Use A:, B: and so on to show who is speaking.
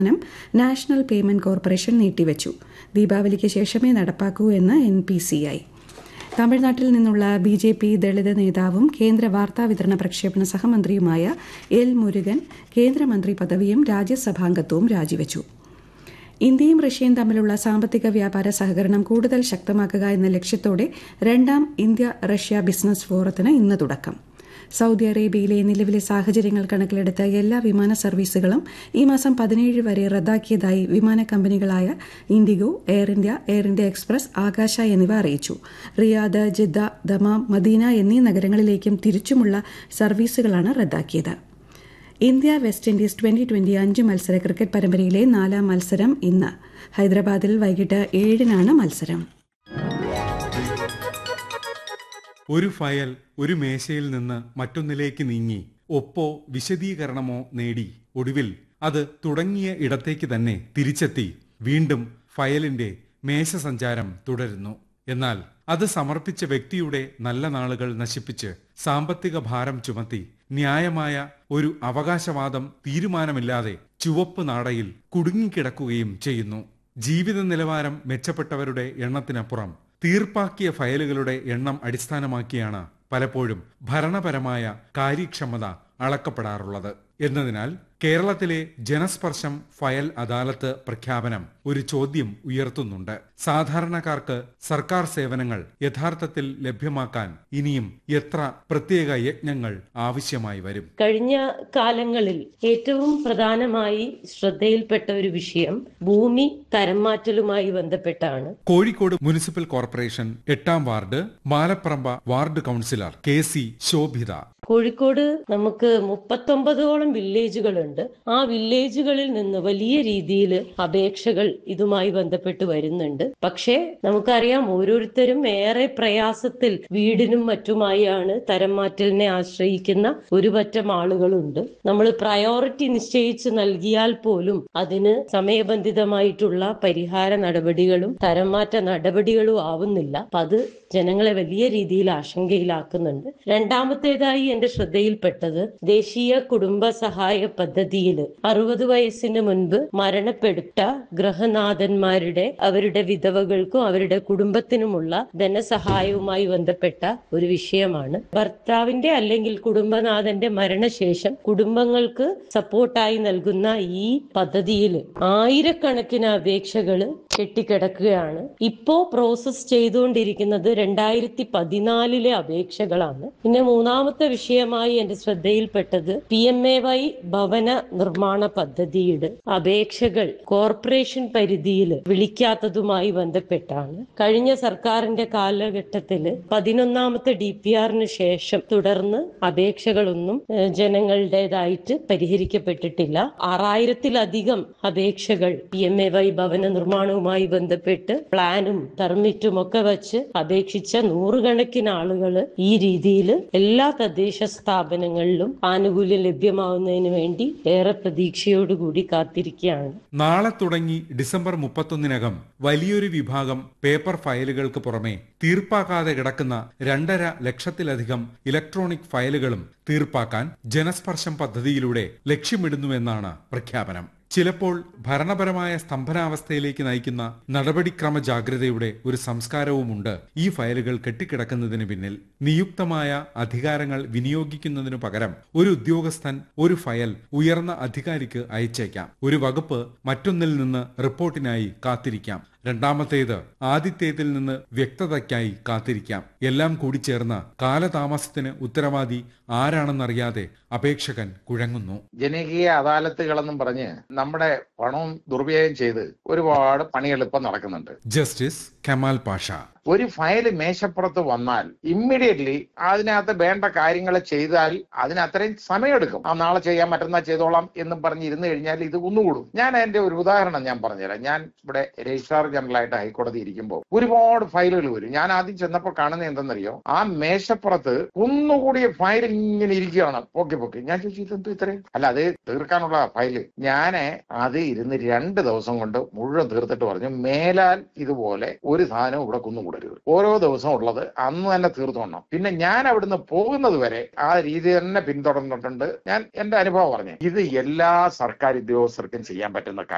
A: നം national payment corporation നീട്ടിവച്ചു ദീപാവലിക്ക് ശേഷമേ നടപ്പാക്കൂ എന്ന് എൻ പി സി ഐ തമിഴ്നാട്ടിൽ നിന്നുള്ള ബി ജെ പി ദളിത് നേതാവും കേന്ദ്ര വാർത്താവിതരണ പ്രക്ഷേപണ സഹമന്ത്രിയുമായ എൽ മുരുകൻ കേന്ദ്രമന്ത്രി പദവിയും രാജ്യസഭാംഗത്വവും രാജിവച്ചു ഇന്ത്യയും റഷ്യയും തമ്മിലുള്ള സാമ്പത്തിക വ്യാപാര സഹകരണം കൂടുതൽ ശക്തമാക്കുക എന്ന ലക്ഷ്യത്തോടെ രണ്ടാം ഇന്ത്യ റഷ്യ ബിസിനസ് ഫോറത്തിന് ഇന്ന് തുടക്കം സൌദി അറേബ്യയിലെ നിലവിലെ സാഹചര്യങ്ങൾ കണക്കിലെടുത്ത് എല്ലാ വിമാന സർവീസുകളും ഈ മാസം പതിനേഴ് വരെ റദ്ദാക്കിയതായി വിമാന കമ്പനികളായ IndiGo Air India Air India Express Akasa എന്നിവ അറിയിച്ചു റിയാദ് ജിദ്ദ ദമാം മദീന എന്നീ നഗരങ്ങളിലേക്കും തിരിച്ചുമുള്ള സർവീസുകളാണ് റദ്ദാക്കിയത് India West Indies twenty twenty അഞ്ച് മത്സര ക്രിക്കറ്റ് പരമ്പരയിലെ നാലാം മത്സരം ഇന്ന് ഹൈദരാബാദിൽ വൈകിട്ട് ഏഴിനാണ് മത്സരം
B: ഒരു ഫയൽ ഒരു മേശയിൽ നിന്ന് മറ്റൊന്നിലേക്ക് നീങ്ങി ഒപ്പോ വിശദീകരണമോ നേടി ഒടുവിൽ അത് തുടങ്ങിയ ഇടത്തേക്ക് തന്നെ തിരിച്ചെത്തി വീണ്ടും ഫയലിന്റെ മേശസഞ്ചാരം തുടരുന്നു എന്നാൽ അത് സമർപ്പിച്ച വ്യക്തിയുടെ നല്ല നാളുകൾ നശിപ്പിച്ച് സാമ്പത്തിക ഭാരം ചുമത്തി ന്യായമായ ഒരു അവകാശവാദം തീരുമാനമില്ലാതെ ചുവപ്പ് നാടയിൽ കുടുങ്ങിക്കിടക്കുകയും ചെയ്യുന്നു ജീവിത നിലവാരം മെച്ചപ്പെട്ടവരുടെ എണ്ണത്തിനപ്പുറം തീർപ്പാക്കിയ ഫയലുകളുടെ എണ്ണം അടിസ്ഥാനമാക്കിയാണ് പലപ്പോഴും ഭരണപരമായ കാര്യക്ഷമത അളക്കപ്പെടാറുള്ളത് എന്നതിനാൽ കേരളത്തിലെ ജനസ്പർശം ഫയൽ അദാലത്ത് പ്രഖ്യാപനം ഒരു ചോദ്യം ഉയർത്തുന്നുണ്ട് സാധാരണക്കാർക്ക് സർക്കാർ സേവനങ്ങൾ യഥാർത്ഥത്തിൽ ലഭ്യമാക്കാൻ ഇനിയും എത്ര പ്രത്യേക യജ്ഞങ്ങൾ ആവശ്യമായി വരും
C: കഴിഞ്ഞ കാലങ്ങളിൽ ഏറ്റവും പ്രധാനമായി ശ്രദ്ധയിൽപ്പെട്ട ഒരു വിഷയം ഭൂമി തരംമാറ്റലുമായി ബന്ധപ്പെട്ടാണ്
B: കോഴിക്കോട് മുനിസിപ്പൽ കോർപ്പറേഷൻ എട്ടാം ward Malaparamba ward councillor K C Shobhitha
C: Kozhikode നമുക്ക് മുപ്പത്തൊമ്പതോളം വില്ലേജുകളുണ്ട് ആ വില്ലേജുകളിൽ നിന്ന് വലിയ രീതിയിൽ അപേക്ഷകൾ ഇതുമായി ബന്ധപ്പെട്ട് വരുന്നുണ്ട് പക്ഷേ നമുക്കറിയാം ഓരോരുത്തരും ഏറെ പ്രയാസത്തിൽ വീടിനും മറ്റുമായാണ് തരം മാറ്റലിനെ ആശ്രയിക്കുന്ന ഒരു പറ്റം ആളുകളുണ്ട് നമ്മൾ പ്രയോറിറ്റി നിശ്ചയിച്ച് നൽകിയാൽ പോലും അതിന് സമയബന്ധിതമായിട്ടുള്ള പരിഹാര നടപടികളും തരം മാറ്റ നടപടികളും ആവുന്നില്ല അപ്പൊ അത് ജനങ്ങളെ വലിയ രീതിയിൽ ആശങ്കയിലാക്കുന്നുണ്ട് രണ്ടാമത്തേതായി എന്റെ ശ്രദ്ധയിൽപ്പെട്ടത് ദേശീയ കുടുംബ സഹായ പദ്ധതിയിൽ അറുപത് വയസ്സിന് മുൻപ് മരണപ്പെട്ട ഗ്രഹനാഥന്മാരുടെ അവരുടെ വിധവകൾക്കും അവരുടെ കുടുംബത്തിനുമുള്ള ധനസഹായവുമായി ബന്ധപ്പെട്ട ഒരു വിഷയമാണ് ഭർത്താവിന്റെ അല്ലെങ്കിൽ കുടുംബനാഥന്റെ മരണശേഷം കുടുംബങ്ങൾക്ക് സപ്പോർട്ടായി നൽകുന്ന ഈ പദ്ധതിയിൽ ആയിരക്കണക്കിന് അപേക്ഷകൾ കെട്ടിക്കിടക്കുകയാണ് ഇപ്പോ പ്രോസസ് ചെയ്തുകൊണ്ടിരിക്കുന്നത് രണ്ടായിരത്തി പതിനാലിലെ അപേക്ഷകളാണ് പിന്നെ മൂന്നാമത്തെ വിഷയമായി എന്റെ ശ്രദ്ധയിൽപ്പെട്ടത് പി എം എ വൈ ഭവന നിർമ്മാണ പദ്ധതിയുടെ അപേക്ഷകൾ കോർപ്പറേഷൻ പരിധിയിൽ വിളിക്കാത്തതുമായി ബന്ധപ്പെട്ടാണ് കഴിഞ്ഞ സർക്കാരിന്റെ കാലഘട്ടത്തിൽ പതിനൊന്നാമത്തെ ഡി പി ആറിന് ശേഷം തുടർന്ന് അപേക്ഷകളൊന്നും ഏഹ്, ജനങ്ങളുടേതായിട്ട് പരിഹരിക്കപ്പെട്ടിട്ടില്ല ആറായിരത്തിലധികം അപേക്ഷകൾ പി എം എ വൈ ഭവന നിർമ്മാണവുമായി ബന്ധപ്പെട്ട് പ്ലാനും പെർമിറ്റും ഒക്കെ വെച്ച് അപേക്ഷിച്ച നൂറുകണക്കിന് ആളുകൾ ഈ രീതിയിൽ എല്ലാ തദ്ദേശ സ്ഥാപനങ്ങളിലും ആനുകൂല്യം ലഭ്യമാവുന്നതിന് വേണ്ടി ഏറെ പ്രതീക്ഷയോടുകൂടി കാത്തിരിക്കുകയാണ്
B: നാളെ തുടങ്ങി ഡിസംബർ മുപ്പത്തൊന്നിനകം വലിയൊരു വിഭാഗം പേപ്പർ ഫയലുകൾക്ക് പുറമെ തീർപ്പാക്കാതെ കിടക്കുന്ന രണ്ടര ലക്ഷത്തിലധികം ഇലക്ട്രോണിക് ഫയലുകളും തീർപ്പാക്കാൻ ജനസ്പർശം പദ്ധതിയിലൂടെ ലക്ഷ്യമിടുന്നുവെന്നാണ് പ്രഖ്യാപനം ചിലപ്പോൾ ഭരണപരമായ സ്തംഭനാവസ്ഥയിലേക്ക് നയിക്കുന്ന നടപടിക്രമ ജാഗ്രതയുടെ ഒരു സംസ്കാരവുമുണ്ട് ഈ ഫയലുകൾ കെട്ടിക്കിടക്കുന്നതിന് പിന്നിൽ നിയുക്തമായ അധികാരങ്ങൾ വിനിയോഗിക്കുന്നതിനു പകരം ഒരു ഉദ്യോഗസ്ഥൻ ഒരു ഫയൽ ഉയർന്ന അധികാരിക്ക് അയച്ചേക്കാം ഒരു വകുപ്പ് മറ്റൊന്നിൽ നിന്ന് റിപ്പോർട്ടിനായി കാത്തിരിക്കാം രണ്ടാമത്തേത് ആദ്യത്തേതിൽ നിന്ന് വ്യക്തതയ്ക്കായി കാത്തിരിക്കാം എല്ലാം കൂടി ചേർന്ന് കാലതാമസത്തിന് ഉത്തരവാദി ആരാണെന്നറിയാതെ അപേക്ഷകൻ കുഴങ്ങുന്നു
D: ജനകീയ അദാലത്തുകളെന്നും പറഞ്ഞ് നമ്മുടെ പണവും ദുർവ്യയം ചെയ്ത് ഒരുപാട് പണിയെളുപ്പം നടക്കുന്നുണ്ട്
B: ജസ്റ്റിസ് കമാൽ പാഷ
D: ഒരു ഫയൽ മേശപ്പുറത്ത് വന്നാൽ ഇമ്മീഡിയറ്റ്ലി അതിനകത്ത് വേണ്ട കാര്യങ്ങൾ ചെയ്താൽ അതിന് അത്രയും സമയമെടുക്കും ആ നാളെ ചെയ്യാൻ മറ്റന്നാൾ ചെയ്തോളാം എന്നും പറഞ്ഞ് ഇരുന്ന് കഴിഞ്ഞാൽ ഇത് കുന്നുകൂടും ഞാൻ എന്റെ ഒരു ഉദാഹരണം ഞാൻ പറഞ്ഞുതരാം ഞാൻ ഇവിടെ രജിസ്ട്രാർ ജനറൽ ആയിട്ട് ഹൈക്കോടതി ഇരിക്കുമ്പോൾ ഒരുപാട് ഫയലുകൾ വരും ഞാൻ ആദ്യം ചെന്നപ്പോൾ കാണുന്നത് എന്തെന്നറിയോ ആ മേശപ്പുറത്ത് കുന്നുകൂടിയ ഫയൽ ഇങ്ങനെ ഇരിക്കുകയാണ് പൊക്കി പൊക്കി ഞാൻ ചോദിച്ചു ഇതെന്തോ ഇത്രയും അല്ല അത് തീർക്കാനുള്ള ഫയല് ഞാന് അത് ഇരുന്ന് രണ്ട് ദിവസം കൊണ്ട് മുഴുവൻ തീർത്തിട്ട് പറഞ്ഞു മേലാൽ ഇതുപോലെ ഒരു സാധനവും ഇവിടെ കുന്നുകൂടരുത് ഓരോ ദിവസം ഉള്ളത് അന്ന് തന്നെ തീർത്തോണം പിന്നെ ഞാൻ അവിടുന്ന് പോകുന്നത് വരെ ആ രീതി തന്നെ പിന്തുടർന്നിട്ടുണ്ട് ഞാൻ എന്റെ അനുഭവം പറഞ്ഞു ഇത് എല്ലാ സർക്കാർ ഉദ്യോഗസ്ഥർക്കും ചെയ്യാൻ പറ്റുന്ന കാര്യം